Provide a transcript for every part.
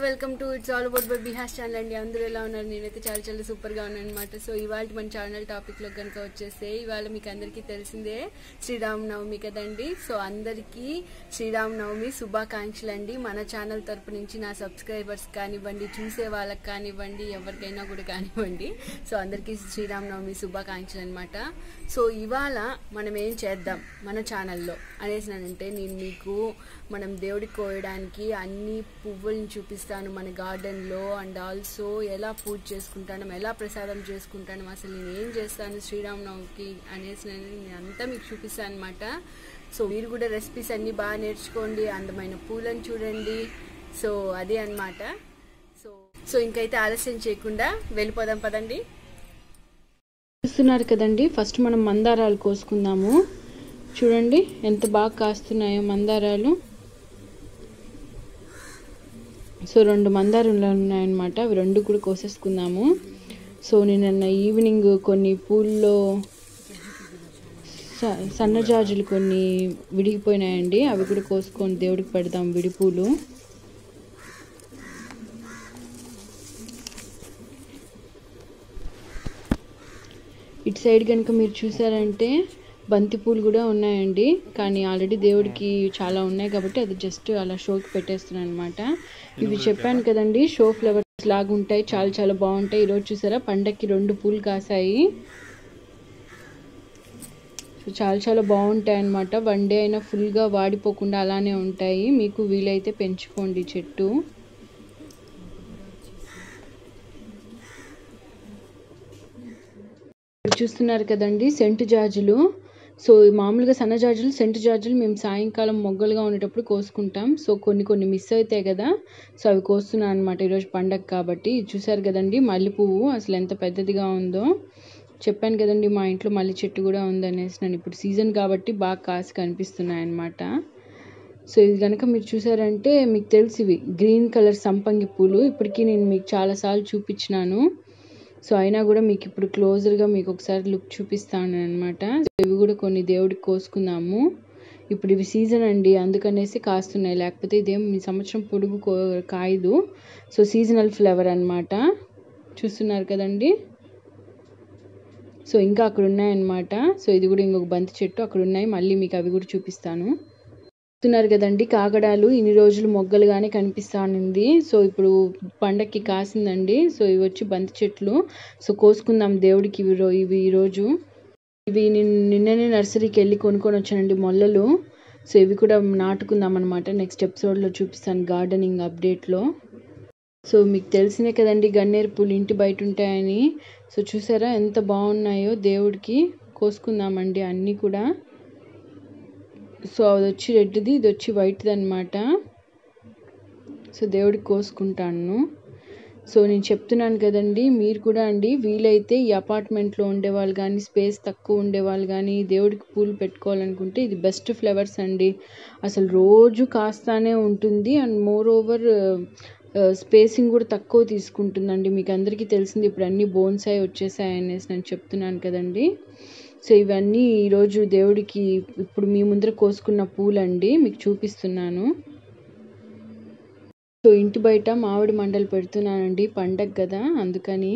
welcome to it's all about by బిహాస్ channel అండి అందరూ ఎలా ఉన్నారు నేనైతే చాలా చాలా సూపర్ గా ఉన్నాను అనమాట సో ఇవాళ మన ఛానల్ టాపిక్ లో కనుక వచ్చేస్తే ఇవాళ మీకు అందరికీ తెలిసిందే శ్రీరామనవమి కదండి సో అందరికీ శ్రీరామనవమి శుభాకాంక్షలు అండి మన ఛానల్ తరపు నుంచి నా సబ్స్క్రైబర్స్ కానివ్వండి చూసే వాళ్ళకి కానివ్వండి ఎవరికైనా కూడా కానివ్వండి సో అందరికీ శ్రీరామనవమి శుభాకాంక్షలు అనమాట సో ఇవాళ మనం ఏం చేద్దాం మన ఛానల్లో అనేసినానంటే నేను మీకు మనం దేవుడికి కోయడానికి అన్ని పువ్వుల్ని చూపిస్తాను మన గార్డెన్లో అండ్ ఆల్సో ఎలా పూజ చేసుకుంటాను ఎలా ప్రసాదం చేసుకుంటాను అసలు నేను ఏం చేస్తాను శ్రీరామనవమికి అనేసి నేను అంతా మీకు చూపిస్తాను అనమాట సో మీరు కూడా రెసిపీస్ అన్నీ బాగా నేర్చుకోండి అందమైన పూలను చూడండి సో అదే అన్నమాట సో సో ఇంకైతే ఆలస్యం చేయకుండా వెళ్ళిపోదాం పదండి చూస్తున్నారు కదండి ఫస్ట్ మనం మందారాలు కోసుకుందాము చూడండి ఎంత బాగా కాస్తున్నాయో మందారాలు సో రెండు మందారాలు ఉన్నాయన్నమాట అవి రెండు కూడా కోసేసుకుందాము సో నిన్న ఈవినింగ్ కొన్ని పూల్లో స- సన్నజాజులు కొన్ని విడిగిపోయినాయండి అవి కూడా కోసుకొని దేవుడికి పెడదాం విడి పూలు ఇటు సైడ్ కనుక మీరు చూసారంటే బంతి పూలు కూడా ఉన్నాయండి కానీ ఆల్రెడీ దేవుడికి చాలా ఉన్నాయి కాబట్టి అది జస్ట్ అలా షోకి పెట్టేస్తున్నాను అనమాట ఇవి చెప్పాను కదండి షో ఫ్లవర్స్ లాగా ఉంటాయి చాలా చాలా బాగుంటాయి ఈరోజు చూసారా పండక్కి రెండు పూలు కాసాయి సో చాలా చాలా బాగుంటాయి అన్నమాట వన్ డే అయినా ఫుల్గా వాడిపోకుండా అలానే ఉంటాయి మీకు వీలైతే పెంచుకోండి చెట్టు ఇక్కడ చూస్తున్నారు కదండి సెంటు జాజులు సో ఈ మామూలుగా సన్న జాజులు సెంటు జాజులు మేము సాయంకాలం మొగ్గలుగా ఉండేటప్పుడు కోసుకుంటాం సో కొన్ని కొన్ని మిస్ అవుతాయి కదా సో అవి కోస్తున్నాను అనమాట ఈరోజు పండగ కాబట్టి ఇది చూసారు కదండి మల్లె పువ్వు అసలు ఎంత పెద్దదిగా ఉందో చెప్పాను కదండి మా ఇంట్లో మల్లె చెట్టు కూడా ఉందనేసి నేను ఇప్పుడు సీజన్ కాబట్టి బాగా కాసి కనిపిస్తున్నాయి అన్నమాట సో ఇది కనుక మీరు చూసారంటే మీకు తెలుసు ఇవి గ్రీన్ కలర్ సంపంగి పూలు ఇప్పటికీ నేను మీకు చాలాసార్లు చూపించినాను సో అయినా కూడా మీకు ఇప్పుడు క్లోజర్గా మీకు ఒకసారి లుక్ చూపిస్తాను అనమాట ఇవి కూడా కొన్ని దేవుడికి కోసుకుందాము ఇప్పుడు ఇవి సీజన్ అండి అందుకనేసి కాస్తున్నాయి లేకపోతే ఇదేం ఈ సంవత్సరం పొడుగు కో కాయదు సో సీజనల్ ఫ్లేవర్ అన్నమాట చూస్తున్నారు కదండి సో ఇంకా అక్కడ ఉన్నాయన్నమాట సో ఇది కూడా ఇంకొక బంతి చెట్టు అక్కడ ఉన్నాయి మళ్ళీ మీకు అవి కూడా చూపిస్తాను చూస్తున్నారు కదండి కాకడాలు ఇన్ని రోజులు మొగ్గలుగానే కనిపిస్తానుంది సో ఇప్పుడు పండక్కి కాసిందండి సో ఇవి వచ్చి బంతి చెట్లు సో కోసుకుందాం దేవుడికి ఇవి రో- ఇవి ఈరోజు ఇవి నిన్- నిన్ననే నర్సరీకి వెళ్ళి కొనుక్కొని వచ్చానండి మొల్లలు సో ఇవి కూడా నాటుకుందాం అనమాట నెక్స్ట్ ఎపిసోడ్లో చూపిస్తాను గార్డెనింగ్ అప్డేట్లో సో మీకు తెలిసినే కదండి గన్నేరు పూలు ఇంటి బయట ఉంటాయని సో చూసారా ఎంత బాగున్నాయో దేవుడికి కోసుకుందామండి అన్నీ కూడా సో అది వచ్చి రెడ్ది ఇది వచ్చి వైట్ది అనమాట సో దేవుడికి కోసుకుంటాను సో నేను చెప్తున్నాను కదండి మీరు కూడా అండి వీలైతే ఈ అపార్ట్మెంట్లో ఉండేవాళ్ళు కానీ స్పేస్ తక్కువ ఉండేవాళ్ళు కానీ దేవుడికి పూలు పెట్టుకోవాలనుకుంటే ఇది బెస్ట్ ఫ్లవర్స్ అండి అసలు రోజు కాస్తానే ఉంటుంది అండ్ మోర్ ఓవర్ స్పేసింగ్ కూడా తక్కువ తీసుకుంటుందండి మీకు అందరికీ తెలిసింది ఇప్పుడు అన్ని బోన్సాయి వచ్చేసాయి అనేసి నేను చెప్తున్నాను కదండి సో ఇవన్నీ ఈరోజు దేవుడికి ఇప్పుడు మీ ముందర కోసుకున్న పూలండి మీకు చూపిస్తున్నాను సో ఇంటి బయట మామిడి మండలు పెడుతున్నానండి పండగ కదా అందుకని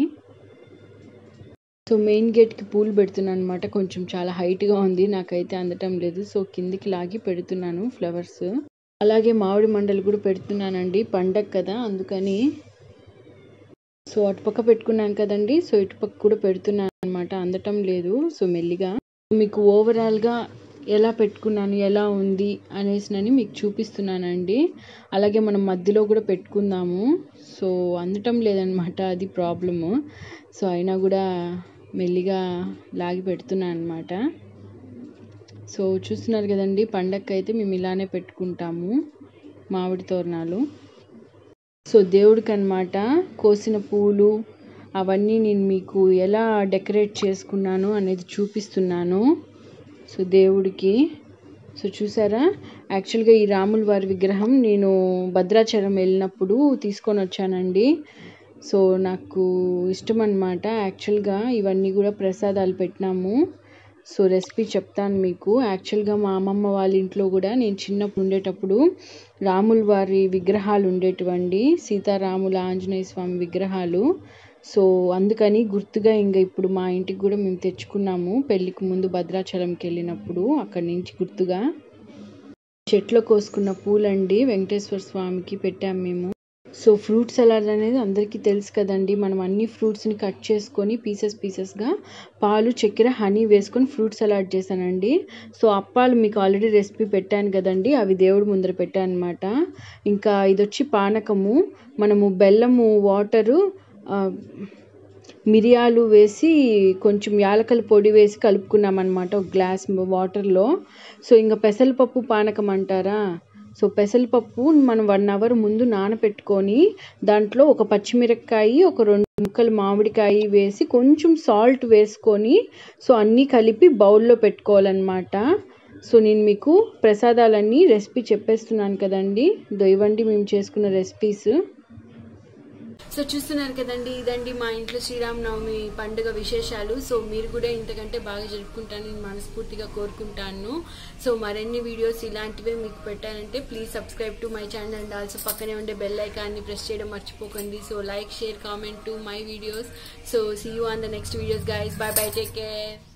సో మెయిన్ గేట్కి పూలు పెడుతున్నాను అనమాట కొంచెం చాలా హైట్గా ఉంది నాకైతే అందటం లేదు సో కిందికి లాగి పెడుతున్నాను ఫ్లవర్స్ అలాగే మామిడి మండలు కూడా పెడుతున్నానండి పండగ కదా అందుకని సో అటుపక్క పెట్టుకున్నాను కదండి సో ఇటుపక్క కూడా పెడుతున్నాను అనమాట అందటం లేదు సో మెల్లిగా మీకు ఓవరాల్గా ఎలా పెట్టుకున్నాను ఎలా ఉంది అనేసినని మీకు చూపిస్తున్నానండి అలాగే మనం మధ్యలో కూడా పెట్టుకుందాము సో అందటం లేదనమాట అది ప్రాబ్లము సో అయినా కూడా మెల్లిగా లాగి పెడుతున్నాను అనమాట సో చూస్తున్నారు కదండి పండగకి అయితే మేము ఇలానే పెట్టుకుంటాము మామిడి తోరణాలు సో దేవుడికి అన్నమాట కోసిన పూలు అవన్నీ నేను మీకు ఎలా డెకరేట్ చేసుకున్నాను అనేది చూపిస్తున్నాను సో దేవుడికి సో చూసారా యాక్చువల్గా ఈ రాముల వారి విగ్రహం నేను భద్రాచలం వెళ్ళినప్పుడు తీసుకొని వచ్చానండి సో నాకు ఇష్టం అనమాట యాక్చువల్గా ఇవన్నీ కూడా ప్రసాదాలు పెట్టినాము సో రెసిపీ చెప్తాను మీకు యాక్చువల్గా మా అమ్మమ్మ వాళ్ళ ఇంట్లో కూడా నేను చిన్నప్పుడు ఉండేటప్పుడు రాముల వారి విగ్రహాలు ఉండేటివండి సీతారాముల ఆంజనేయ స్వామి విగ్రహాలు సో అందుకని గుర్తుగా ఇంకా ఇప్పుడు మా ఇంటికి కూడా మేము తెచ్చుకున్నాము పెళ్ళికి ముందు భద్రాచలంకి వెళ్ళినప్పుడు అక్కడి నుంచి గుర్తుగా చెట్లో కోసుకున్న పూలండి వెంకటేశ్వర స్వామికి పెట్టాము మేము సో ఫ్రూట్ సలాడ్ అనేది అందరికీ తెలుసు కదండి మనం అన్ని ఫ్రూట్స్ని కట్ చేసుకొని పీసెస్ పీసెస్గా పాలు చక్కెర హనీ వేసుకొని ఫ్రూట్ సలాడ్ చేశానండి సో అప్పాలు మీకు ఆల్రెడీ రెసిపీ పెట్టాను కదండి అవి దేవుడి ముందర పెట్టాను అనమాట ఇంకా ఇది వచ్చి పానకము మనము బెల్లము వాటరు మిరియాలు వేసి కొంచెం యాలకల పొడి వేసి కలుపుకున్నాం అనమాట ఒక గ్లాస్ వాటర్లో సో ఇంకా పెసరపప్పు పానకం అంటారా సో పెసరపప్పు మనం వన్ అవర్ ముందు నానబెట్టుకొని దాంట్లో ఒక పచ్చిమిరపకాయ ఒక రెండు ముక్కలు మామిడికాయ వేసి కొంచెం సాల్ట్ వేసుకొని సో అన్నీ కలిపి బౌల్లో పెట్టుకోవాలన్నమాట సో నేను మీకు ప్రసాదాలన్నీ రెసిపీ చెప్పేస్తున్నాను కదండి ఇవ్వండి మేము చేసుకున్న రెసిపీస్ సో చూస్తున్నారు కదండి ఇదండి మా ఇంట్లో శ్రీరామనవమి పండుగ విశేషాలు సో మీరు కూడా ఇంతకంటే బాగా జరుపుకుంటానని మనస్ఫూర్తిగా కోరుకుంటాను సో మరిన్ని వీడియోస్ ఇలాంటివే మీకు పెట్టాలంటే please subscribe to my channel and also పక్కనే ఉండే బెల్ ఐకాన్ని ప్రెస్ చేయడం మర్చిపోకండి so like share comment to my videos so see you on the next videos guys bye bye take care